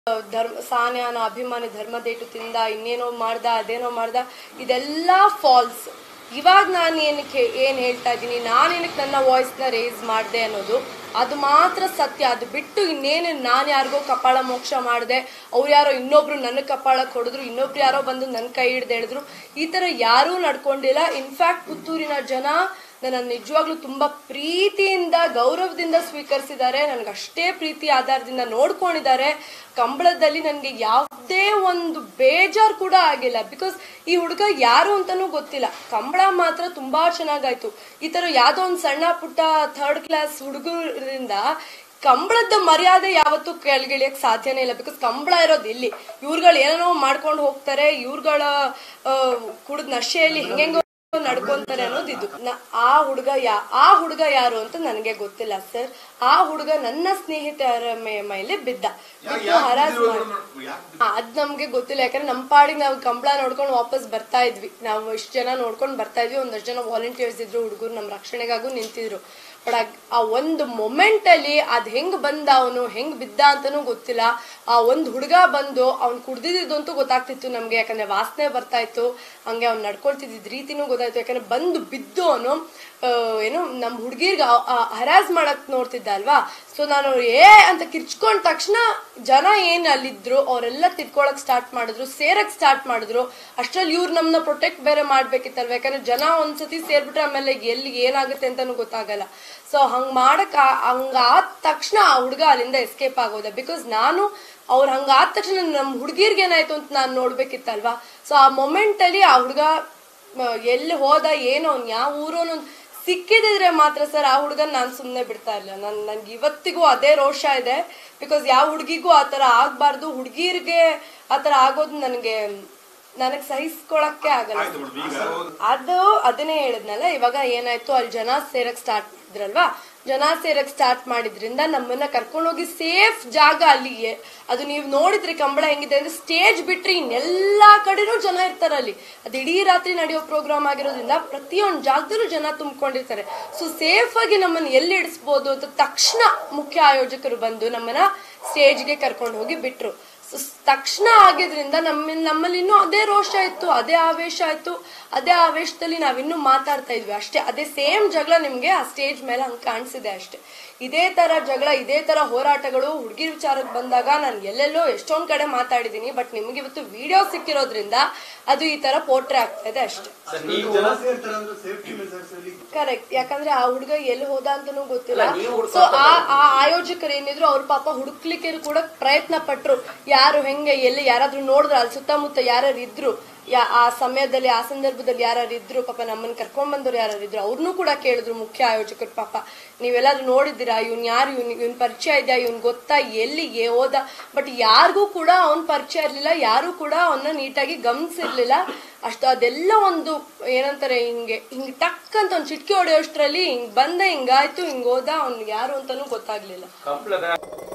ಧರ್ಮ ಸಾನ್ಯಾನ ಅಭಿಮಾನಿ ಧರ್ಮದೇಟು ತಿಂದ ಇನ್ನೇನೋ ಮಾಡ್ದ ಅದೇನೋ ಮಾಡ್ದ ಇದೆಲ್ಲ ಫಾಲ್ಸ್ ಇವಾಗ ನಾನು ಏನಕ್ಕೆ ಏನು ಹೇಳ್ತಾ ಇದ್ದೀನಿ ನಾನೇನಕ್ಕೆ ನನ್ನ ವಾಯ್ಸ್ನ ರೇಸ್ ಮಾಡಿದೆ ಅನ್ನೋದು ಅದು ಮಾತ್ರ ಸತ್ಯ ಅದು ಬಿಟ್ಟು ಇನ್ನೇನು ನಾನು ಯಾರಿಗೋ ಕಪಾಳ ಮೋಕ್ಷ ಮಾಡಿದೆ ಅವ್ರು ಯಾರೋ ಇನ್ನೊಬ್ರು ನನ್ನ ಕಪಾಳ ಕೊಡಿದ್ರು ಇನ್ನೊಬ್ರು ಯಾರೋ ಬಂದು ನನ್ನ ಕೈ ಹಿಡ್ದು ಹೇಳಿದ್ರು ಈ ಥರ ಯಾರೂ ನಡ್ಕೊಂಡಿಲ್ಲ ಇನ್ಫ್ಯಾಕ್ಟ್ ಪುತ್ತೂರಿನ ಜನ ನನ್ನ ನಿಜವಾಗ್ಲೂ ತುಂಬಾ ಪ್ರೀತಿಯಿಂದ ಗೌರವದಿಂದ ಸ್ವೀಕರಿಸಿದ್ದಾರೆ ನನಗೆ ಅಷ್ಟೇ ಪ್ರೀತಿ ಆಧಾರದಿಂದ ನೋಡ್ಕೊಂಡಿದ್ದಾರೆ ಕಂಬಳದಲ್ಲಿ ನನಗೆ ಯಾವುದೇ ಒಂದು ಬೇಜಾರು ಕೂಡ ಆಗಿಲ್ಲ ಬಿಕಾಸ್ ಈ ಹುಡುಗ ಯಾರು ಅಂತಾನೂ ಗೊತ್ತಿಲ್ಲ ಕಂಬಳ ಮಾತ್ರ ತುಂಬಾ ಚೆನ್ನಾಗಾಯ್ತು ಈ ತರ ಯಾವ್ದೋ ಒಂದು ಸಣ್ಣ ಪುಟ್ಟ ಥರ್ಡ್ ಕ್ಲಾಸ್ ಹುಡುಗರಿಂದ ಕಂಬಳದ ಮರ್ಯಾದೆ ಯಾವತ್ತೂ ಕೆಳಗಿಳಿಯಕ್ ಸಾಧ್ಯನೇ ಇಲ್ಲ ಬಿಕಾಸ್ ಕಂಬಳ ಇರೋದು ಇಲ್ಲಿ ಇವ್ರುಗಳು ಏನೇನೋ ಮಾಡ್ಕೊಂಡು ಹೋಗ್ತಾರೆ ಇವ್ರುಗಳ ಕುಡಿದ ನಶೆಯಲ್ಲಿ ಹೆಂಗೆಂಗೋ ನಡ್ಕೊಂತಾರೆ ಅನ್ನೋದು ಇದು ನ- ಆ ಹುಡುಗ ಯಾ ಆ ಹುಡುಗ ಯಾರು ಅಂತ ನನಗೆ ಗೊತ್ತಿಲ್ಲ ಸರ್ ಆ ಹುಡುಗ ನನ್ನ ಸ್ನೇಹಿತರ ಮೇ- ಮೇಲೆ ಬಿದ್ದ ಬಿದ್ದು ಹರಾಜ್ ಮಾಡಿ ಹಾ, ಅದ್ ನಮ್ಗೆ ಗೊತ್ತಿಲ್ಲ ಯಾಕಂದ್ರೆ ನಮ್ಮ ಪಾಡಿಗೆ ನಾವು ಕಂಬಳ ನೋಡ್ಕೊಂಡು ವಾಪಸ್ ಬರ್ತಾ ಇದ್ವಿ ನಾವು ಇಷ್ಟು ಜನ ನೋಡ್ಕೊಂಡು ಬರ್ತಾ ಇದ್ವಿ ಒಂದಷ್ಟು ಜನ ವಾಲಂಟಿಯರ್ಸ್ ಇದ್ರು ಹುಡುಗರು ನಮ್ಮ ರಕ್ಷಣೆಗಾಗೂ ನಿಂತಿದ್ರು ಬಟ್ ಆ ಒಂದು ಮೊಮೆಂಟ್ ಅಲ್ಲಿ ಅದ್ ಹೆಂಗ್ ಬಂದ ಅವನು ಹೆಂಗ್ ಬಿದ್ದ ಅಂತಾನೂ ಗೊತ್ತಿಲ್ಲ ಆ ಒಂದ್ ಹುಡುಗ ಬಂದು ಅವ್ನ್ ಕುಡ್ದಿದ್ದು ಗೊತ್ತಾಗ್ತಿತ್ತು ನಮ್ಗೆ ಯಾಕಂದ್ರೆ ವಾಸನೆ ಬರ್ತಾ ಇತ್ತು ಹಂಗೆ ಅವ್ನ್ ನಡ್ಕೊಳ್ತಿದ್ದ ರೀತಿನೂ ಗೊತ್ತಾಯ್ತು ಯಾಕಂದ್ರೆ ಬಂದು ಬಿದ್ದು ಅವನು ಏನು ನಮ್ ಹುಡುಗಿರ್ಗ ಹರಾಸ್ ಮಾಡಕ್ ನೋಡ್ತಿದ್ದ ಅಲ್ವಾ ಸೊ ನಾನು ಏ ಅಂತ ಕಿರ್ಚ್ಕೊಂಡ ತಕ್ಷಣ ಜನ ಏನ್ ಅಲ್ಲಿದ್ರು ಅವರೆಲ್ಲ ತಿರ್ಕೊಳಕ್ ಸ್ಟಾರ್ಟ್ ಮಾಡಿದ್ರು ಸೇರಕ್ ಸ್ಟಾರ್ಟ್ ಮಾಡಿದ್ರು ಅಷ್ಟ್ರಲ್ಲಿ ಇವ್ರು ನಮ್ನ ಪ್ರೊಟೆಕ್ಟ್ ಬೇರೆ ಮಾಡ್ಬೇಕಿತ್ತಲ್ವ ಯಾಕಂದ್ರೆ ಜನ ಒಂದ್ಸತಿ ಸೇರ್ಬಿಟ್ರೆ ಆಮೇಲೆ ಎಲ್ಲಿ ಏನಾಗುತ್ತೆ ಅಂತಾನು ಗೊತ್ತಾಗಲ್ಲ ಸೊ ಹಂಗ್ ಮಾಡಕ್ ಆ- ಹಂಗ್ ಆದ ತಕ್ಷಣ ಆ ಹುಡುಗ ಅಲ್ಲಿಂದ ಎಸ್ಕೇಪ್ ಆಗೋದೆ ಬಿಕಾಸ್ ನಾನು ಅವ್ರು ಹಂಗ ಆದ ತಕ್ಷಣ ನಮ್ ಹುಡುಗಿರ್ಗೆ ಏನಾಯ್ತು ಅಂತ ನಾನು ನೋಡ್ಬೇಕಿತ್ತಲ್ವಾ ಸೊ ಆ ಮೊಮೆಂಟ್ ಅಲ್ಲಿ ಆ ಹುಡುಗ ಎಲ್ಲಿ ಹೋದ ಏನೋ ಅವ್ನ್ ಯಾವ ಊರು ಅನ್ನೋದು ಸಿಕ್ಕಿದ್ರೆ ಮಾತ್ರ ಸರ್ ಆ ಹುಡುಗನ್ ನಾನು ಸುಮ್ಮನೆ ಬಿಡ್ತಾ ಇಲ್ಲ ನನ್ ನನ್ಗೆ ಇವತ್ತಿಗೂ ಅದೇ ರೋಷ ಇದೆ ಬಿಕಾಸ್ ಯಾವ ಹುಡುಗಿಗೂ ಆ ಥರ ಆಗ್ಬಾರ್ದು ಹುಡುಗಿರ್ಗೆ ಆ ಥರ ಆಗೋದು ನನಗೆ ನನಗೆ ಸಹಿಸ್ಕೊಳಕ್ಕೆ ಆಗಲ್ಲ ಅದು ಅದನ್ನೇ ಹೇಳಿದ್ನಲ್ಲ ಇವಾಗ ಏನಾಯ್ತು ಅಲ್ಲಿ ಜನ ಸೇರಕ್ ಸ್ಟಾರ್ಟ್ ಮಾಡಿದ್ರಲ್ವಾ ಜನ ಸೇರಕ್ ಸ್ಟಾರ್ಟ್ ಮಾಡಿದ್ರಿಂದ ನಮ್ಮನ್ನ ಕರ್ಕೊಂಡೋಗಿ ಸೇಫ್ ಜಾಗ ಅಲ್ಲಿ ಎ- ಅದು ನೀವು ನೋಡಿದ್ರಿ ಕಂಬಳ ಹೆಂಗಿದೆ ಅಂದ್ರೆ ಸ್ಟೇಜ್ ಬಿಟ್ರೆ ಇನ್ನೆಲ್ಲಾ ಕಡೆನೂ ಜನ ಇರ್ತಾರೆ ಅಲ್ಲಿ ಅದು ಇಡೀ ರಾತ್ರಿ ನಡೆಯೋ ಪ್ರೋಗ್ರಾಮ್ ಆಗಿರೋದ್ರಿಂದ ಪ್ರತಿಯೊಂದು ಜಾಗದಲ್ಲೂ ಜನ ತುಂಬಿಕೊಂಡಿರ್ತಾರೆ ಸೊ ಸೇಫ್ ಆಗಿ ನಮ್ಮನ್ನ ಎಲ್ಲಿ ಇಡಿಸ್ಬೋದು ಅಂತ ತಕ್ಷಣ ಮುಖ್ಯ ಆಯೋಜಕರು ಬಂದು ನಮ್ಮನ್ನ ಸ್ಟೇಜ್ಗೆ ಕರ್ಕೊಂಡು ಹೋಗಿ ಬಿಟ್ರು ಸೊ ತಕ್ಷಣ ಆಗಿದ್ರಿಂದ ನಮ್ಮ ನಮ್ಮಲ್ಲಿ ಇನ್ನೂ ಅದೇ ರೋಷ ಇತ್ತು ಅದೇ ಆವೇಶ ಆಯ್ತು ಅದೇ ಆವೇಶದಲ್ಲಿ ನಾವಿನ್ನೂ ಮಾತಾಡ್ತಾ ಇದ್ವಿ ಅಷ್ಟೇ ಅದೇ ಸೇಮ್ ಜಗಳ ನಿಮ್ಗೆ ಆ ಸ್ಟೇಜ್ ಮೇಲೆ ಹಂಗೆ ಕಾಣಿಸಿದೆ ಅಷ್ಟೇ ಇದೇ ತರ ಜಗಳ ಇದೇ ತರ ಹೋರಾಟಗಳು ಹುಡುಗಿ ವಿಚಾರಕ್ಕೆ ಬಂದಾಗ ನಾನು ಎಲ್ಲೆಲ್ಲೋ ಎಷ್ಟೊಂದ್ ಕಡೆ ಮಾತಾಡಿದೀನಿ ಬಟ್ ನಿಮ್ಗೆ ಇವತ್ತು ವಿಡಿಯೋ ಸಿಕ್ಕಿರೋದ್ರಿಂದ ಅದು ಈ ತರ ಪೋಟ್ರೆ ಆಗ್ತಾ ಇದೆ ಅಷ್ಟೇ ಜನ ಸೇರ್ತಾರೆ ಅಂದ್ರೆ ಸೇಫ್ಟಿ ಮೆಸರ್ಸ್ ಅಲ್ಲಿ ಕರೆಕ್ಟ್ ಯಾಕಂದ್ರೆ ಆ ಹುಡುಗ ಎಲ್ಲಿ ಹೋದ ಅಂತಾನೂ ಗೊತ್ತಿಲ್ಲ ಅಲ್ಲ, ನೀವು ಸೊ ಆ ಆ ಆಯೋಜಕರು ಏನಿದ್ರು ಅವ್ರ ಪಾಪ ಹುಡುಕ್ಲಿಕ್ಕೆ ಕೂಡ ಪ್ರಯತ್ನ ಪಟ್ರು ಯಾರು ಹೆಂಗೆ ಎಲ್ಲಿ ಯಾರಾದ್ರೂ ನೋಡಿದ್ರ ಅಲ್ಲಿ ಸುತ್ತಮುತ್ತ ಯಾರ್ಯಾರು ಇದ್ರು ಯಾ ಆ ಸಮಯದಲ್ಲಿ ಆ ಸಂದರ್ಭದಲ್ಲಿ ಯಾರು ಇದ್ರು ಪಾಪ ನಮ್ಮನ್ನ ಕರ್ಕೊಂಡ್ ಬಂದವ್ರು ಯಾರು ಇದ್ರು ಅವ್ರನ್ನೂ ಕೂಡ ಕೇಳಿದ್ರು ಮುಖ್ಯ ಆಯೋಜಕರು ಪಾಪ ನೀವೆಲ್ಲಾದ್ರೂ ನೋಡಿದ್ದೀರಾ ಇವ್ನ್ ಯಾರು ಇವ್ನ್ ಇವ್ನ್ ಪರಿಚಯ ಇದೆಯಾ ಇವ್ನ್ ಗೊತ್ತಾ ಎಲ್ಲಿ ಏ- ಹೋದ ಬಟ್ ಯಾರಿಗೂ ಕೂಡ ಅವ್ನ್ ಪರಿಚಯ ಇರ್ಲಿಲ್ಲ ಯಾರು ಕೂಡ ಅವನ್ನ ನೀಟಾಗಿ ಗಮನಿಸಿರ್ಲಿಲ್ಲ ಅಷ್ಟು ಅದೆಲ್ಲ ಒಂದು ಏನಂತಾರೆ ಹಿಂಗೆ ಹಿಂಗ್ ಟಕ್ ಅಂತ ಒಂದ್ ಚಿಟ್ಕಿ ಹೊಡೆಯೋಷ್ಟ್ರಲ್ಲಿ ಹಿಂಗ್ ಬಂದ ಹಿಂಗಾಯ್ತು ಹಿಂಗ್ ಹೋದ ಅವ್ನಿಗೆ ಯಾರು ಅಂತಾನೂ ಗೊತ್ತಾಗ್ಲಿಲ್ಲ ಕಂಪ್ಲದ